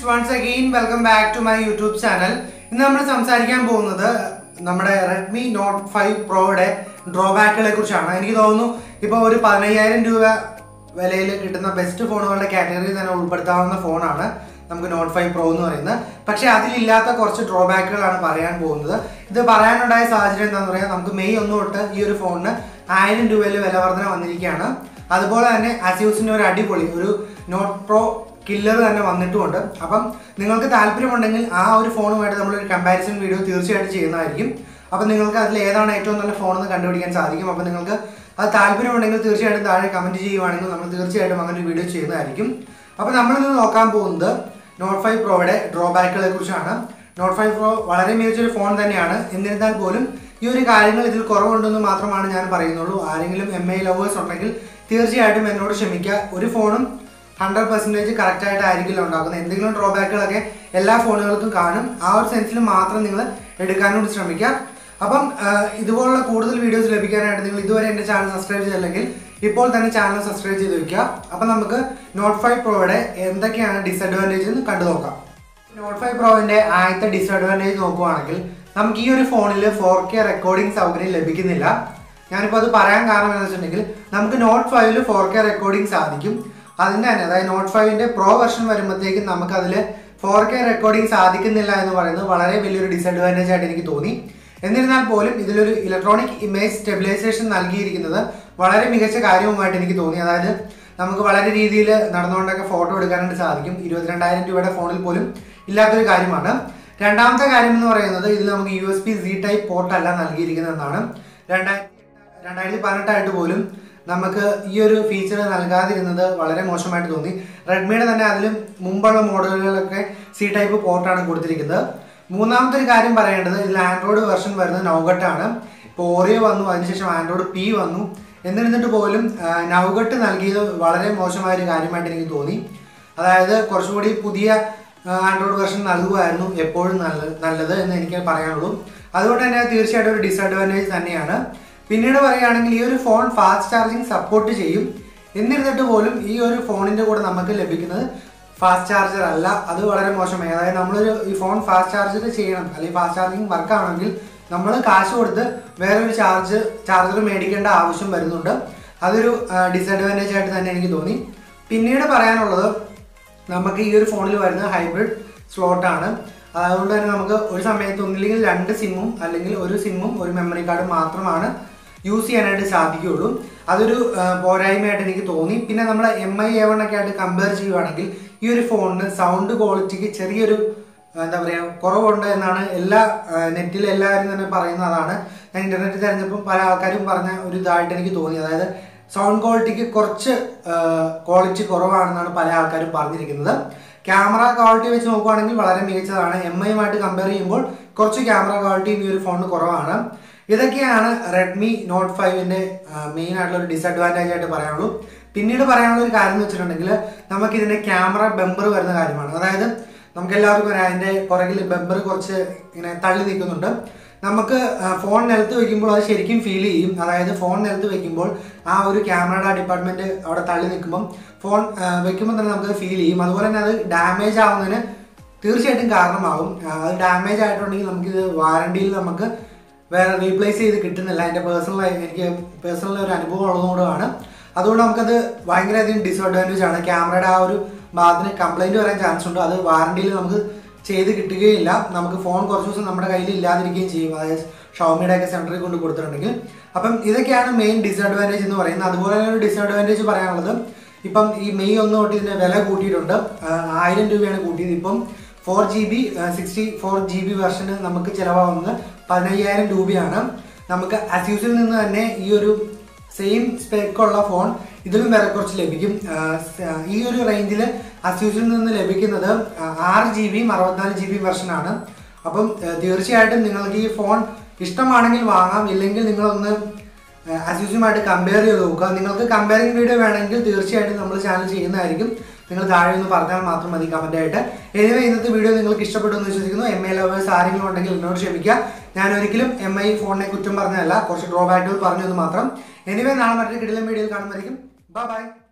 once again welcome back to my YouTube channel ഇന്ന് നമ്മൾ സംസാരിക്കാൻ പോകുന്നത് നമ്മുടെ റെഡ്മി നോട്ട് ഫൈവ് പ്രോയുടെ ഡ്രോബാക്കുകളെ കുറിച്ചാണ് എനിക്ക് തോന്നുന്നു ഇപ്പോൾ ഒരു പതിനയ്യായിരം രൂപ വിലയിൽ കിട്ടുന്ന ബെസ്റ്റ് ഫോണുകളുടെ കാറ്റഗറിയിൽ തന്നെ ഉൾപ്പെടുത്താവുന്ന ഫോണാണ് നമുക്ക് നോട്ട് ഫൈവ് പ്രോ എന്ന് പറയുന്നത് പക്ഷേ അതിലില്ലാത്ത കുറച്ച് ഡ്രോബാക്കുകളാണ് പറയാൻ പോകുന്നത് ഇത് പറയാനുണ്ടായ സാഹചര്യം എന്താണെന്ന് പറയാം നമുക്ക് മെയ് ഒന്ന് തൊട്ട് ഈ ഒരു ഫോണിന് ആയിരം രൂപയിൽ വില വർധന വന്നിരിക്കുകയാണ് അതുപോലെ തന്നെ അസ്യൂസിന്റെ ഒരു അടിപൊളി ഒരു നോട്ട് പ്രോ കില്ലർ തന്നെ വന്നിട്ടുമുണ്ട് അപ്പം നിങ്ങൾക്ക് താല്പര്യമുണ്ടെങ്കിൽ ആ ഒരു ഫോണുമായിട്ട് നമ്മളൊരു കമ്പാരിസൺ വീഡിയോ തീർച്ചയായിട്ടും ചെയ്യുന്നതായിരിക്കും അപ്പം നിങ്ങൾക്ക് അതിൽ ഏതാണ് ഏറ്റവും നല്ല ഫോണെന്ന് കണ്ടുപിടിക്കാൻ സാധിക്കും അപ്പം നിങ്ങൾക്ക് അത് താല്പര്യമുണ്ടെങ്കിൽ തീർച്ചയായിട്ടും താഴെ കമൻറ്റ് ചെയ്യുവാണെങ്കിൽ നമ്മൾ തീർച്ചയായിട്ടും അങ്ങനെ ഒരു വീഡിയോ ചെയ്യുന്നതായിരിക്കും അപ്പോൾ നമ്മളിന്ന് നോക്കാൻ പോകുന്നത് നോട്ട് ഫൈവ് പ്രോയുടെ ഡ്രോബാക്കുകളെ കുറിച്ചാണ് നോട്ട് ഫൈവ് പ്രോ വളരെ മികച്ചൊരു ഫോൺ തന്നെയാണ് എന്നിരുന്നാൽ പോലും ഈ ഒരു കാര്യങ്ങൾ ഇതിൽ കുറവുണ്ടെന്ന് മാത്രമാണ് ഞാൻ പറയുന്നുള്ളൂ ആരെങ്കിലും എം ഐ ലവേഴ്സ് ഉണ്ടെങ്കിൽ തീർച്ചയായിട്ടും എന്നോട് ക്ഷമിക്കുക ഒരു ഫോണും ഹൺഡ്രഡ് പെർസെൻറ്റേജ് കറക്റ്റ് ആയിട്ടായിരിക്കില്ല ഉണ്ടാക്കുന്നത് എന്തെങ്കിലും ഡ്രോബാക്കുകളൊക്കെ എല്ലാ ഫോണുകൾക്കും കാണും ആ ഒരു സെൻസിൽ മാത്രം നിങ്ങൾ എടുക്കാനും ശ്രമിക്കുക അപ്പം ആ, ഇതുപോലുള്ള കൂടുതൽ വീഡിയോസ് ലഭിക്കാനായിട്ട് നിങ്ങൾ ഇതുവരെ എൻ്റെ ചാനൽ സബ്സ്ക്രൈബ് ചെയ്തില്ലെങ്കിൽ ഇപ്പോൾ തന്നെ ചാനൽ സബ്സ്ക്രൈബ് ചെയ്ത് വെക്കുക അപ്പം നമുക്ക് നോട്ട് ഫൈവ് പ്രോയുടെ എന്തൊക്കെയാണ് ഡിസഡ്വാൻറ്റേജ് എന്ന് കണ്ടു നോക്കാം നോട്ട് ഫൈവ് പ്രോവിൻ്റെ ആദ്യത്തെ ഡിസഡ്വാൻറ്റേജ് നോക്കുവാണെങ്കിൽ നമുക്ക് ഈ ഒരു ഫോണിൽ ഫോർ കെ റെക്കോർഡിംഗ് സൗകര്യം ലഭിക്കുന്നില്ല ഞാനിപ്പോൾ അത് പറയാൻ കാരണം എന്താണെന്ന് വെച്ചിട്ടുണ്ടെങ്കിൽ നമുക്ക് നോട്ട് ഫൈവിൽ ഫോർ കെ റെക്കോർഡിംഗ് സാധിക്കും അതിൻ്റെ തന്നെ അതായത് നോട്ട് ഫൈവിൻ്റെ പ്രോ വെർഷൻ വരുമ്പോഴത്തേക്കും നമുക്ക് അതിൽ ഫോർ കെ റെക്കോർഡിംഗ് സാധിക്കുന്നില്ല എന്ന് പറയുന്നത് വളരെ വലിയൊരു ഡിസഡ്വാൻറ്റേജ് ആയിട്ട് എനിക്ക് തോന്നി എന്നിരുന്നാൽ പോലും ഇതിലൊരു ഇലക്ട്രോണിക് ഇമേജ് സ്റ്റെബിലൈസേഷൻ നൽകിയിരിക്കുന്നത് വളരെ മികച്ച കാര്യവുമായിട്ട് എനിക്ക് തോന്നി അതായത് നമുക്ക് വളരെ രീതിയിൽ നടന്നുകൊണ്ടൊക്കെ ഫോട്ടോ എടുക്കാനായിട്ട് സാധിക്കും ഇരുപത്തിരണ്ടായിരം രൂപയുടെ ഫോണിൽ പോലും ഇല്ലാത്തൊരു കാര്യമാണ് രണ്ടാമത്തെ കാര്യം എന്ന് പറയുന്നത് ഇതിൽ നമുക്ക് U S B C type port അല്ല നൽകിയിരിക്കുന്നതെന്നാണ് രണ്ടായിരത്തി രണ്ടായിരത്തി പതിനെട്ടായിട്ട് പോലും നമുക്ക് ഈ ഒരു ഫീച്ചർ നൽകാതിരുന്നത് വളരെ മോശമായിട്ട് തോന്നി റെഡ്മിയുടെ തന്നെ അതിലും മുമ്പുള്ള മോഡലുകളൊക്കെ സി ടൈപ്പ് പോർട്ടാണ് കൊടുത്തിരിക്കുന്നത് മൂന്നാമത്തെ ഒരു കാര്യം പറയേണ്ടത് ഇതിൽ ആൻഡ്രോയിഡ് വെർഷൻ വരുന്നത് നൗഗട്ടാണ് ഇപ്പോൾ ഓറിയോ വന്നു അതിനുശേഷം ആൻഡ്രോയിഡ് പി വന്നു എന്നിരുന്നിട്ട് പോലും ആ, നൗഗട്ട് നൽകിയത് വളരെ മോശമായ ഒരു കാര്യമായിട്ട് എനിക്ക് തോന്നി അതായത് കുറച്ചുകൂടി പുതിയ ആൻഡ്രോയിഡ് വെർഷൻ നൽകുമായിരുന്നു എപ്പോഴും നല്ല നല്ലത് എന്ന് എനിക്ക് പറയാനുള്ളൂ അതുകൊണ്ട് തന്നെ തീർച്ചയായിട്ടും ഒരു ഡിസഡ്വാൻറ്റേജ് തന്നെയാണ് പിന്നീട് പറയുകയാണെങ്കിൽ ഈ ഒരു ഫോൺ ഫാസ്റ്റ് ചാർജിങ് സപ്പോർട്ട് ചെയ്യും എന്നിരുന്നിട്ട് പോലും ഈ ഒരു ഫോണിന്റെ കൂടെ നമുക്ക് ലഭിക്കുന്നത് ഫാസ്റ്റ് ചാർജർ അല്ല അത് വളരെ മോശമായി അതായത് നമ്മളൊരു ഈ ഫോൺ ഫാസ്റ്റ് ചാർജർ ചെയ്യണം അല്ലെങ്കിൽ ഫാസ്റ്റ് ചാർജിങ് വർക്ക് ആണെങ്കിൽ നമ്മൾ കാശ് കൊടുത്ത് വേറൊരു ചാർജ് ചാർജർ മേടിക്കേണ്ട ആവശ്യം വരുന്നുണ്ട് അതൊരു ഡിസഡ്വാൻറ്റേജ് ആയിട്ട് തന്നെ എനിക്ക് തോന്നി പിന്നീട് പറയാനുള്ളത് നമുക്ക് ഈ ഒരു ഫോണിൽ വരുന്ന ഹൈബ്രിഡ് സ്ലോട്ടാണ് അതുകൊണ്ട് തന്നെ നമുക്ക് ഒരു സമയത്ത് ഒന്നില്ലെങ്കിൽ രണ്ട് സിമ്മും അല്ലെങ്കിൽ ഒരു സിമ്മും ഒരു മെമ്മറി കാർഡും മാത്രമാണ് യൂസ് ചെയ്യാനായിട്ട് സാധിക്കുകയുള്ളൂ അതൊരു ആ, പോരായ്മയായിട്ട് എനിക്ക് തോന്നി പിന്നെ നമ്മൾ എം ഐ എ വൺ ഒക്കെ ആയിട്ട് കമ്പയർ ചെയ്യുവാണെങ്കിൽ ഈ ഒരു ഫോണിന് സൗണ്ട് ക്വാളിറ്റിക്ക് ചെറിയൊരു ആ, എന്താ പറയുക കുറവുണ്ട് എന്നാണ് എല്ലാ നെറ്റിൽ എല്ലാവരും തന്നെ പറയുന്നത് അതാണ് ഞാൻ ഇന്റർനെറ്റിൽ തിരഞ്ഞപ്പോൾ പല ആൾക്കാരും പറഞ്ഞ ഒരു ഇതായിട്ട് എനിക്ക് തോന്നി അതായത് സൗണ്ട് ക്വാളിറ്റിക്ക് കുറച്ച് ക്വാളിറ്റി കുറവാണെന്നാണ് പല ആൾക്കാരും പറഞ്ഞിരിക്കുന്നത് ക്യാമറ ക്വാളിറ്റി വെച്ച് നോക്കുവാണെങ്കിൽ വളരെ മികച്ചതാണ് എം ഐയുമായിട്ട് കമ്പയർ ചെയ്യുമ്പോൾ കുറച്ച് ക്യാമറ ക്വാളിറ്റിയും ഈ ഒരു ഫോണിന് കുറവാണ് ഇതൊക്കെയാണ് റെഡ്മി നോട്ട് ഫൈവിന്റെ മെയിൻ ആയിട്ടുള്ള ഒരു ഡിസഡ്വാൻറ്റേജ് ആയിട്ട് പറയാനുള്ളൂ പിന്നീട് പറയാനുള്ള ഒരു കാര്യം എന്ന് വെച്ചിട്ടുണ്ടെങ്കിൽ നമുക്ക് ഇതിന്റെ ക്യാമറ ബെമ്പർ വരുന്ന കാര്യമാണ് അതായത് നമുക്ക് എല്ലാവർക്കും അറിയാം അതിന്റെ പുറകിൽ ബെമ്പർ കുറച്ച് ഇങ്ങനെ തള്ളി നിൽക്കുന്നുണ്ട് നമുക്ക് ആ, ഫോൺ നിലത്ത് വെക്കുമ്പോൾ അത് ശരിക്കും ഫീൽ ചെയ്യും അതായത് ഫോൺ നിലത്ത് വെക്കുമ്പോൾ ആ ഒരു ക്യാമറയുടെ ഡിപ്പാർട്ട്മെന്റ് അവിടെ തള്ളി നിൽക്കുമ്പോൾ ഫോൺ ആ, വെക്കുമ്പോൾ തന്നെ നമുക്ക് ഫീൽ ചെയ്യും അതുപോലെ തന്നെ അത് ഡാമേജ് ആവുന്നതിന് തീർച്ചയായിട്ടും കാരണമാകും ആ, അത് ഡാമേജ് ആയിട്ടുണ്ടെങ്കിൽ നമുക്കിത് വാറണ്ടിയിൽ നമുക്ക് വേറെ റീപ്ലേസ് ചെയ്ത് കിട്ടുന്നില്ല എൻ്റെ പേഴ്സണൽ എനിക്ക് പേഴ്സണൽ ഒരു അനുഭവം ഉള്ളതുകൊണ്ടാണ് അതുകൊണ്ട് നമുക്കത് ഭയങ്കരധികം ഡിസഡ്വാൻറ്റേജ് ആണ് ക്യാമറയുടെ ആ ഒരു ഭാഗത്തിന് കംപ്ലൈൻറ്റ് വരാൻ ചാൻസ് ഉണ്ട് അത് വാറണ്ടിയിൽ നമുക്ക് ചെയ്ത് കിട്ടുകയില്ല നമുക്ക് ഫോൺ കുറച്ച് ദിവസം നമ്മുടെ കയ്യിൽ ഇല്ലാതിരിക്കുകയും ചെയ്യും അതായത് ഷോമിയുടെ ഒക്കെ സെൻറ്ററിൽ കൊണ്ട് കൊടുത്തിട്ടുണ്ടെങ്കിൽ അപ്പം ഇതൊക്കെയാണ് മെയിൻ ഡിസഡ്വാൻറ്റേജ് എന്ന് പറയുന്നത് അതുപോലെ തന്നെ ഒരു ഡിസഡ്വാൻറ്റേജ് പറയാനുള്ളത് ഇപ്പം ഈ മെയ് ഒന്ന് തൊട്ട് ഇതിന്റെ വില കൂട്ടിയിട്ടുണ്ട് ആ, ആയിരം രൂപയാണ് കൂട്ടിയത് ഇപ്പം four G B sixty four G B വെർഷന് നമുക്ക് ചിലവാകുന്നത് പതിനയ്യായിരം രൂപയാണ് നമുക്ക് അസ്യൂസിൽ നിന്ന് തന്നെ ഈ ഒരു സെയിം സ്പെക്കുള്ള ഫോൺ ഇതിലും വില കുറച്ച് ലഭിക്കും ആ, സ- ഈ ഒരു റേഞ്ചിൽ അസ്യൂസിൽ നിന്ന് ലഭിക്കുന്നത് ആ, ആറ് ജി ബിയും അറുപത്തിനാല് ജി ബി വെർഷനാണ് അപ്പം ആ, തീർച്ചയായിട്ടും നിങ്ങൾക്ക് ഈ ഫോൺ ഇഷ്ടമാണെങ്കിൽ വാങ്ങാം ഇല്ലെങ്കിൽ നിങ്ങളൊന്ന് അസ്യൂസുമായിട്ട് കമ്പയർ ചെയ്ത് നോക്കുക നിങ്ങൾക്ക് കമ്പയറിംഗ് വീഡിയോ വേണമെങ്കിൽ തീർച്ചയായിട്ടും നമ്മൾ ചാനൽ ചെയ്യുന്നതായിരിക്കും നിങ്ങൾ താഴെ ഒന്ന് പറഞ്ഞാൽ മാത്രം മതി കമന്റ് ആയിട്ട് എനിവേ ഇന്നത്തെ വീഡിയോ നിങ്ങൾക്ക് ഇഷ്ടപ്പെട്ടു എന്ന് വിശ്വസിക്കുന്നു എം ഐ ലവേഴ്സ് ആരെങ്കിലും ഉണ്ടെങ്കിൽ എന്നോട് ക്ഷമിക്കുക ഞാൻ ഒരിക്കലും എം ഐ ഫോണിനെ കുറ്റം പറഞ്ഞതല്ല കുറച്ച് ഡ്രോബാക്കുകൾ പറഞ്ഞത് മാത്രം എനിവേ നാളെ മറ്റൊരു കിടിലം വീഡിയോയിൽ കാണുമായിരിക്കും ബൈ ബൈ